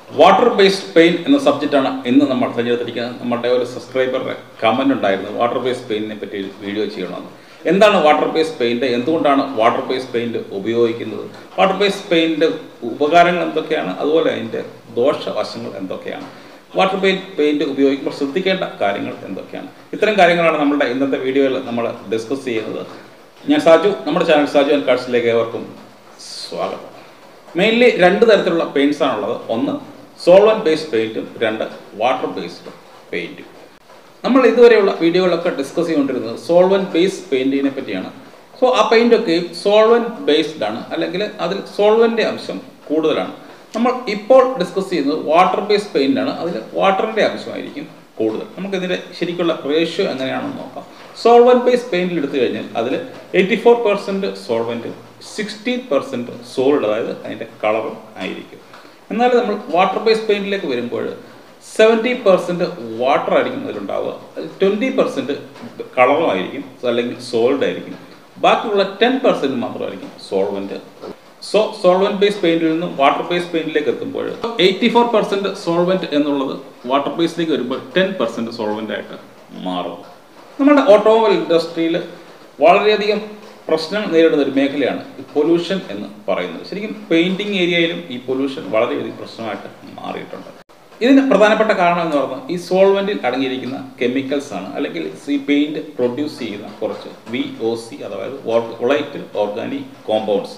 water based pain എന്ന സബ്ജക്റ്റാണ് ഇന്ന് നമ്മൾ തിരഞ്ഞെടുത്തിരിക്കുന്നത് നമ്മുടെ ഒരു സബ്സ്ക്രൈബറുടെ കമന്റ് ഉണ്ടായിരുന്നു വാട്ടർ ബേസ്ഡ് പെയിനിനെ പറ്റി ഒരു വീഡിയോ ചെയ്യണമെന്ന് എന്താണ് വാട്ടർ ബേസ്ഡ് പെയിന്റ് എന്തുകൊണ്ടാണ് വാട്ടർ ബേസ്ഡ് പെയിന്റ് ഉപയോഗിക്കുന്നത് വാട്ടർ ബേസ്ഡ് പെയിന്റ് ഉപകാരങ്ങൾ എന്തൊക്കെയാണ് അതുപോലെ അതിൻ്റെ ദോഷവശങ്ങൾ എന്തൊക്കെയാണ് വാട്ടർ പെയിന്റ് പെയിന്റ് ഉപയോഗിക്കുമ്പോൾ ശ്രദ്ധിക്കേണ്ട കാര്യങ്ങൾ എന്തൊക്കെയാണ് ഇത്തരം കാര്യങ്ങളാണ് നമ്മുടെ ഇന്നത്തെ വീഡിയോയിൽ നമ്മൾ ഡിസ്കസ് ചെയ്യുന്നത് ഞാൻ സാജു നമ്മുടെ ചാനൽ സാജു ആൻഡ് കാർഡ്സിലേക്ക് ഏവർക്കും സ്വാഗതം മെയിൻലി രണ്ട് തരത്തിലുള്ള പെയിൻറ്റ്സ് ആണുള്ളത് ഒന്ന് സോൾവൻ ബേസ്ഡ് പെയിൻറ്റും രണ്ട് വാട്ടർ ബേസ്ഡ് പെയിൻറ്റും നമ്മൾ ഇതുവരെയുള്ള വീഡിയോകളൊക്കെ ഡിസ്കസ് ചെയ്തുകൊണ്ടിരുന്നത് സോൾവൻ ബേസ് പെയിൻറ്റിനെ പറ്റിയാണ് സോ ആ പെയിൻ്റൊക്കെ സോൾവൻ ബേസ്ഡ് ആണ് അല്ലെങ്കിൽ അതിൽ സോൾവൻ്റെ അംശം കൂടുതലാണ് നമ്മൾ ഇപ്പോൾ ഡിസ്കസ് ചെയ്യുന്നത് വാട്ടർ ബേസ്ഡ് പെയിൻ്റ് ആണ് അതിൽ വാട്ടറിൻ്റെ അംശമായിരിക്കും കൂടുതൽ നമുക്കിതിൻ്റെ ശരിക്കുള്ള റേഷ്യോ എങ്ങനെയാണെന്ന് നോക്കാം സോൾവൻ ബേസ് പെയിൻറ്റിൽ എടുത്തു കഴിഞ്ഞാൽ അതിൽ എയ്റ്റി ഫോർ പെർസെൻറ്റ് സോൾവൻറ്റും സിക്സ്റ്റീൻ പെർസെൻറ്റ് സോൾഡ് അതായത് അതിൻ്റെ കളറും ആയിരിക്കും എന്നാൽ നമ്മൾ വാട്ടർ ബേസ് പെയിൻറ്റിലേക്ക് വരുമ്പോൾ സെവൻറ്റി പെർസെൻറ്റ് വാട്ടർ ആയിരിക്കും അതിലുണ്ടാവുക ട്വൻറ്റി പെർസെൻറ്റ് കളറും ആയിരിക്കും അല്ലെങ്കിൽ സോൾഡ് ആയിരിക്കും ബാക്കിയുള്ള ടെൻ പെർസെൻറ്റ് മാത്രമായിരിക്കും സോൾവൻറ്റ് സോ സോൾവൻറ്റ് ബേസ് പെയിന്റിൽ നിന്നും വാട്ടർ ബേസ് പെയിന്റിലേക്ക് എത്തുമ്പോൾ എയ്റ്റി ഫോർ പെർസെൻറ്റ് സോൾവൻറ്റ് എന്നുള്ളത് വാട്ടർ ബേസിലേക്ക് വരുമ്പോൾ ടെൻ പെർസെൻറ്റ് സോൾവൻ്റ് ആയിട്ട് മാറും നമ്മുടെ ഓട്ടോമൊബൈൽ ഇൻഡസ്ട്രിയിൽ വളരെയധികം പ്രശ്നം നേരിടുന്ന ഒരു മേഖലയാണ് ഈ പൊല്യൂഷൻ എന്ന് പറയുന്നത് ശരിക്കും പെയിന്റിംഗ് ഏരിയയിലും ഈ പൊല്യൂഷൻ വളരെയധികം പ്രശ്നമായിട്ട് മാറിയിട്ടുണ്ട് ഇതിന് പ്രധാനപ്പെട്ട കാരണം എന്ന് പറഞ്ഞാൽ ഈ സോൾവെന്റിൽ അടങ്ങിയിരിക്കുന്ന കെമിക്കൽസ് ആണ് അല്ലെങ്കിൽ ഈ പെയിന്റ് പ്രൊഡ്യൂസ് ചെയ്യുന്ന കുറച്ച് വി ഒ സി അതായത് വൊളൈറ്റ് ഓർഗാനിക് കോമ്പൗണ്ട്സ്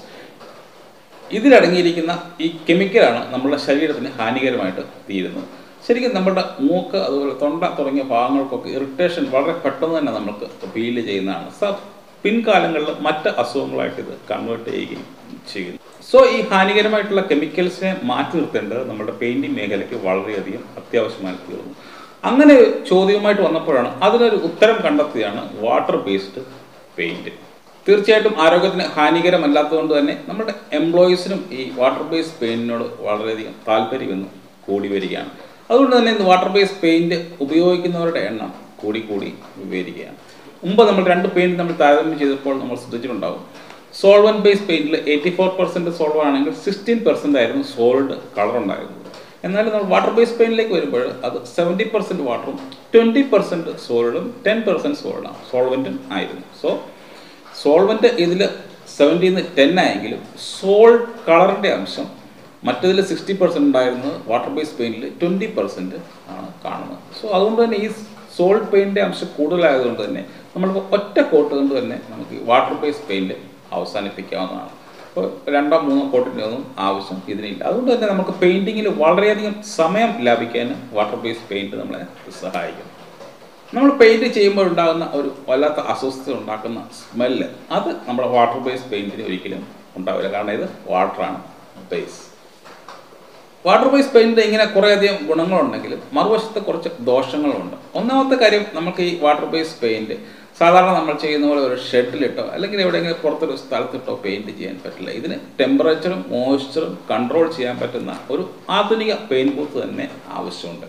ഇതിലടങ്ങിയിരിക്കുന്ന ഈ കെമിക്കലാണ് നമ്മുടെ ശരീരത്തിന് ഹാനികരമായിട്ട് തീരുന്നത് ശരിക്കും നമ്മുടെ മൂക്ക് അതുപോലെ തൊണ്ട തുടങ്ങിയ ഭാഗങ്ങൾക്കൊക്കെ ഇറിറ്റേഷൻ വളരെ പെട്ടെന്ന് തന്നെ നമുക്ക് ഫീൽ ചെയ്യുന്നതാണ് സ പിൻകാലങ്ങളിൽ മറ്റ് അസുഖങ്ങളായിട്ട് ഇത് കൺവേർട്ട് ചെയ്യുകയും ചെയ്യുന്നു സോ ഈ ഹാനികരമായിട്ടുള്ള കെമിക്കൽസിനെ മാറ്റി നിർത്തേണ്ടത് നമ്മുടെ പെയിന്റിംഗ് മേഖലയ്ക്ക് വളരെയധികം അത്യാവശ്യമായി തീർന്നു അങ്ങനെ ചോദ്യവുമായിട്ട് വന്നപ്പോഴാണ് അതിനൊരു ഉത്തരം കണ്ടെത്തിയാണ് വാട്ടർ ബേസ്ഡ് പെയിന്റ് തീർച്ചയായിട്ടും ആരോഗ്യത്തിന് ഹാനികരമല്ലാത്തതുകൊണ്ട് തന്നെ നമ്മുടെ എംപ്ലോയീസിനും ഈ വാട്ടർ ബേസ്ഡ് പെയിന്റിനോട് വളരെയധികം താല്പര്യമെന്ന് കൂടി വരികയാണ് അതുകൊണ്ട് തന്നെ ഇന്ന് വാട്ടർ ബേസ്ഡ് പെയിന്റ് ഉപയോഗിക്കുന്നവരുടെ എണ്ണം കൂടി കൂടി വരികയാണ് മുമ്പ് നമ്മൾ രണ്ട് പെയിന്റ് നമ്മൾ താരതമ്യം ചെയ്തപ്പോൾ നമ്മൾ ശ്രദ്ധിച്ചിട്ടുണ്ടാവും സോൾവൻ ബേസ് പെയിന്റിൽ എയ്റ്റി ഫോർ പെർസെൻറ്റ് സോൾവ് ആണെങ്കിൽ സിക്സ്റ്റീൻ പെർസെൻ്റ് ആയിരുന്നു സോൾഡ് കളർ ഉണ്ടായിരുന്നത് എന്നാൽ നമ്മൾ വാട്ടർ ബേസ് പെയിന്റിലേക്ക് വരുമ്പോൾ അത് സെവൻറ്റി പെർസെൻറ്റ് വാട്ടറും ട്വൻറ്റി പെർസെൻറ്റ് സോൾഡും ടെൻ പെർസെൻറ്റ് സോൾഡാണ് സോൾവെൻറ്റും ആയിരുന്നു സോ സോൾവെൻറ്റ് ഇതിൽ സെവൻറ്റീന്ന് ടെൻ ആയെങ്കിലും സോൾഡ് കളറിൻ്റെ അംശം മറ്റതിൽ സിക്സ്റ്റി പെർസെൻറ്റ് ഉണ്ടായിരുന്നത് വാട്ടർ ബേസ് പെയിൻറ്റിൽ ട്വൻറ്റി പെർസെൻറ്റ് ആണ് കാണുന്നത് സോ അതുകൊണ്ട് തന്നെ ഈ സോൾഡ് പെയിൻറ്റിൻ്റെ അംശം കൂടുതലായതുകൊണ്ട് തന്നെ നമ്മൾക്ക് ഒറ്റ കോട്ട് കൊണ്ട് തന്നെ നമുക്ക് വാട്ടർ ബേസ് പെയിൻറ്റ് അവസാനിപ്പിക്കാവുന്നതാണ് അപ്പോൾ രണ്ടോ മൂന്നോ കോട്ടിൻ്റെ ഒന്നും ആവശ്യം ഇതിനില്ല അതുകൊണ്ട് തന്നെ നമുക്ക് പെയിൻറ്റിങ്ങിൽ വളരെയധികം സമയം ലാഭിക്കാൻ വാട്ടർ ബേസ് പെയിൻറ്റ് നമ്മളെ സഹായിക്കും നമ്മൾ പെയിൻറ് ചെയ്യുമ്പോൾ ഉണ്ടാകുന്ന ഒരു വല്ലാത്ത അസ്വസ്ഥത ഉണ്ടാക്കുന്ന സ്മെല്ല് അത് നമ്മുടെ വാട്ടർ ബേസ് പെയിൻറ്റിന് ഒരിക്കലും ഉണ്ടാവില്ല കാരണം ഇത് വാട്ടറാണ് ബേസ് വാട്ടർ ബേസ് പെയിൻറ്റ് ഇങ്ങനെ കുറേയധികം ഗുണങ്ങളുണ്ടെങ്കിലും മറുവശത്ത് കുറച്ച് ദോഷങ്ങളുണ്ട് ഒന്നാമത്തെ കാര്യം നമുക്ക് ഈ വാട്ടർ ബേസ് പെയിൻറ്റ് സാധാരണ നമ്മൾ ചെയ്യുന്ന പോലെ ഒരു ഷെഡിലിട്ടോ അല്ലെങ്കിൽ എവിടെയെങ്കിലും പുറത്തൊരു സ്ഥലത്തിട്ടോ പെയിൻറ്റ് ചെയ്യാൻ പറ്റില്ല ഇതിന് ടെമ്പറേച്ചറും മോയ്സ്ചറും കൺട്രോൾ ചെയ്യാൻ പറ്റുന്ന ഒരു ആധുനിക പെയിൻറ്റ് ബൂത്ത് തന്നെ ആവശ്യമുണ്ട്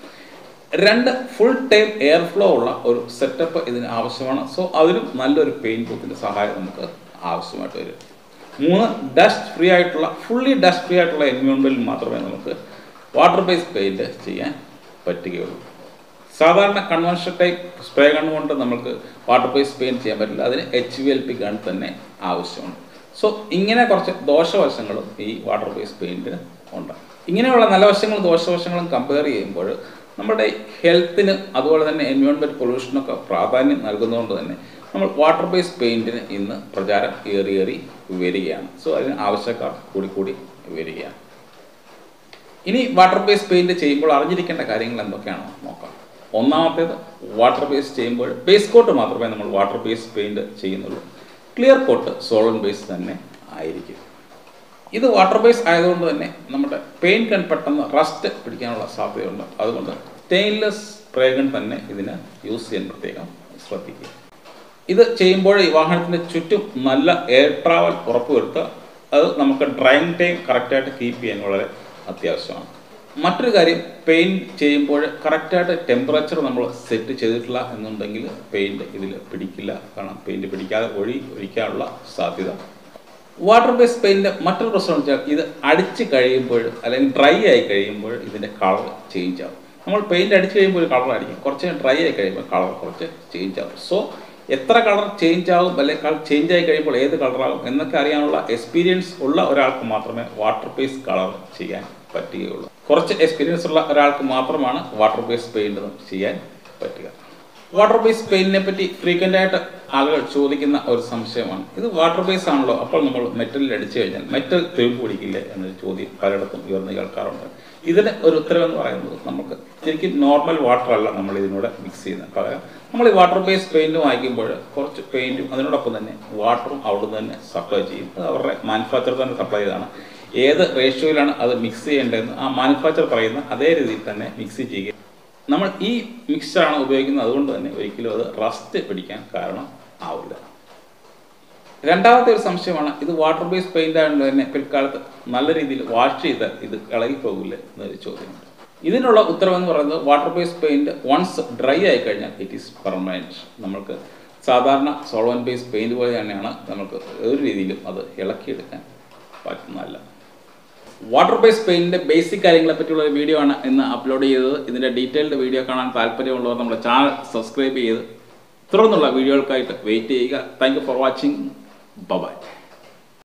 രണ്ട് ഫുൾ ടൈം എയർ ഫ്ലോ ഉള്ള ഒരു സെറ്റപ്പ് ഇതിന് ആവശ്യമാണ് സോ അതിനും നല്ലൊരു പെയിൻറ്റ് ബൂത്തിൻ്റെ സഹായം നമുക്ക് ആവശ്യമായിട്ട് വരും മൂന്ന് ഡസ്റ്റ് ഫ്രീ ആയിട്ടുള്ള ഫുള്ളി ഡസ്റ്റ് ഫ്രീ ആയിട്ടുള്ള എൻവയോൺമെൻറ്റിൽ മാത്രമേ നമുക്ക് വാട്ടർ ബേസ് പെയിൻറ്റ് ചെയ്യാൻ പറ്റുകയുള്ളൂ സാധാരണ കൺവെൻഷൻ ടൈപ്പ് സ്പ്രേ ഗൺ കൊണ്ട് നമുക്ക് വാട്ടർ ബേസ് പെയിൻറ്റ് ചെയ്യാൻ പറ്റില്ല അതിന് H V L P gun തന്നെ ആവശ്യമുണ്ട് സോ ഇങ്ങനെ കുറച്ച് ദോഷവശങ്ങളും ഈ വാട്ടർ ബേസ് പെയിൻറ്റിന് ഉണ്ട് ഇങ്ങനെയുള്ള നല്ല വശങ്ങളും ദോഷവശങ്ങളും കമ്പയർ ചെയ്യുമ്പോൾ നമ്മുടെ ഹെൽത്തിന് അതുപോലെ തന്നെ എൻവയോൺമെൻറ്റ് പൊല്യൂഷനൊക്കെ പ്രാധാന്യം നൽകുന്നതുകൊണ്ട് തന്നെ നമ്മൾ വാട്ടർ ബേസ് പെയിൻറ്റിന് ഇന്ന് പ്രചാരം ഏറിയേറി വരികയാണ് സോ അതിന് ആവശ്യക്കാർ കൂടി കൂടി വരികയാണ് ഇനി വാട്ടർ ബേസ് പെയിൻറ്റ് ചെയ്യുമ്പോൾ അറിഞ്ഞിരിക്കേണ്ട കാര്യങ്ങൾ എന്തൊക്കെയാണോ നോക്കാം ഒന്നാമത്തേത് വാട്ടർ ബേസ് ചെയ്യുമ്പോൾ ബേസ് കോട്ട് മാത്രമേ നമ്മൾ വാട്ടർ ബേസ് പെയിൻറ്റ് ചെയ്യുന്നുള്ളൂ ക്ലിയർ കോട്ട് സോളൻ ബേസ് തന്നെ ആയിരിക്കും ഇത് വാട്ടർ ബേസ് ആയതുകൊണ്ട് തന്നെ നമ്മുടെ പെയിൻറ്റ് ഗൺ പെട്ടെന്ന് റസ്റ്റ് പിടിക്കാനുള്ള സാധ്യതയുണ്ട് അതുകൊണ്ട് സ്റ്റെയിൻലെസ് സ്പ്രേ ഗൺ തന്നെ ഇതിന് യൂസ് ചെയ്യാൻ പ്രത്യേകം ശ്രദ്ധിക്കുക ഇത് ചെയ്യുമ്പോൾ ഈ വാഹനത്തിൻ്റെ ചുറ്റും നല്ല എയർ ട്രാവൽ ഉറപ്പുവരുത്തുക അത് നമുക്ക് ഡ്രൈവിംഗ് ടൈം കറക്റ്റായിട്ട് കീപ്പ് ചെയ്യാൻ വളരെ അത്യാവശ്യമാണ് മറ്റൊരു കാര്യം പെയിൻറ്റ് ചെയ്യുമ്പോൾ കറക്റ്റായിട്ട് ടെമ്പറേച്ചർ നമ്മൾ സെറ്റ് ചെയ്തിട്ടില്ല എന്നുണ്ടെങ്കിൽ പെയിൻറ്റ് ഇതിൽ പിടിക്കില്ല കാരണം പെയിൻറ്റ് പിടിക്കാതെ ഒഴി ഒഴിക്കാനുള്ള സാധ്യത വാട്ടർ ബേസ് പെയിൻറ്റിൻ്റെ മറ്റൊരു പ്രശ്നം എന്ന് വെച്ചാൽ ഇത് അടിച്ച് കഴിയുമ്പോൾ അല്ലെങ്കിൽ ഡ്രൈ ആയി കഴിയുമ്പോൾ ഇതിൻ്റെ കളർ ചേഞ്ച് ആവും നമ്മൾ പെയിൻറ്റ് അടിച്ച് കഴിയുമ്പോൾ ഒരു കളർ അടിക്കും കുറച്ച് ഡ്രൈ ആയി കഴിയുമ്പോൾ കളർ കുറച്ച് ചേഞ്ച് ആവും സോ എത്ര കളർ ചേഞ്ച് ആവും അല്ലെങ്കിൽ കളർ ചേഞ്ച് ആയി കഴിയുമ്പോൾ ഏത് കളറാകും എന്നൊക്കെ അറിയാനുള്ള എക്സ്പീരിയൻസ് ഉള്ള ഒരാൾക്ക് മാത്രമേ വാട്ടർ ബേസ് കളർ ചെയ്യാൻ പറ്റുകയുള്ളൂ കുറച്ച് എക്സ്പീരിയൻസ് ഉള്ള ഒരാൾക്ക് മാത്രമാണ് വാട്ടർ ബേസ് പെയിൻറ്റ് ചെയ്യാൻ പറ്റുക വാട്ടർ ബേസ് പെയിന്റിനെ പറ്റി ഫ്രീക്വൻ്റ് ആയിട്ട് ആളുകൾ ചോദിക്കുന്ന ഒരു സംശയമാണ് ഇത് വാട്ടർ ബേസ് ആണല്ലോ അപ്പോൾ നമ്മൾ മെറ്റലിൽ അടിച്ചു കഴിഞ്ഞാൽ മെറ്റൽ തുരുമ്പ് പിടിക്കില്ലേ എന്നൊരു ചോദ്യം പലയിടത്തും ഉയർന്നു കേൾക്കാറുണ്ട് ഇതിന് ഒരു ഉത്തരവെന്ന് പറയുന്നത് നമുക്ക് ശരിക്കും നോർമൽ വാട്ടർ അല്ല നമ്മൾ ഇതിനൂടെ മിക്സ് ചെയ്യുന്നത് പകരം നമ്മൾ ഈ വാട്ടർ ബേസ് പെയിന്റ് വാങ്ങിക്കുമ്പോൾ കുറച്ച് പെയിന്റും അതിനോടൊപ്പം തന്നെ വാട്ടറും അവിടുന്ന് തന്നെ സപ്ലൈ ചെയ്യും അത് അവരുടെ മാനുഫാക്ചർ തന്നെ സപ്ലൈ ചെയ്താണ് ഏത് റേഷ്യോയിലാണ് അത് മിക്സ് ചെയ്യേണ്ടതെന്ന് ആ മാനുഫാക്ചർ പറയുന്ന അതേ രീതിയിൽ തന്നെ മിക്സ് ചെയ്യുക നമ്മൾ ഈ മിക്സ്ചറാണ് ഉപയോഗിക്കുന്നത് അതുകൊണ്ട് തന്നെ ഒരിക്കലും അത് റസ്റ്റ് പിടിക്കാൻ കാരണം ആവില്ല രണ്ടാമത്തെ ഒരു സംശയമാണ് ഇത് വാട്ടർ ബേസ് പെയിന്റ് ആയതുകൊണ്ട് തന്നെ പിൽക്കാലത്ത് നല്ല രീതിയിൽ വാഷ് ചെയ്താൽ ഇത് ഇളകി പോകില്ലേ എന്നൊരു ചോദ്യമുണ്ട് ഇതിനുള്ള ഉത്തരവെന്ന് പറയുന്നത് water base paint once dry ആയി കഴിഞ്ഞാൽ ഇറ്റ് ഈസ് പെർമനൻറ്റ് നമ്മൾക്ക് സാധാരണ സോൾവൻ ബേസ് പെയിന്റ് പോലെ തന്നെയാണ് നമുക്ക് ഒരു രീതിയിലും അത് ഇളക്കിയെടുക്കാൻ പറ്റുന്നതല്ല വാട്ടർ ബേസ് പെയിന്റിന്റെ ബേസിക് കാര്യങ്ങളെ പറ്റിയുള്ള ഒരു വീഡിയോ ആണ് ഇന്ന് അപ്ലോഡ് ചെയ്തത് ഇതിന്റെ ഡീറ്റെയിൽഡ് വീഡിയോ കാണാൻ താല്പര്യമുള്ളവർ നമ്മുടെ ചാനൽ സബ്സ്ക്രൈബ് ചെയ്ത് തുടർന്നുള്ള വീഡിയോകൾക്കായിട്ട് വെയിറ്റ് ചെയ്യുക thank you for watching by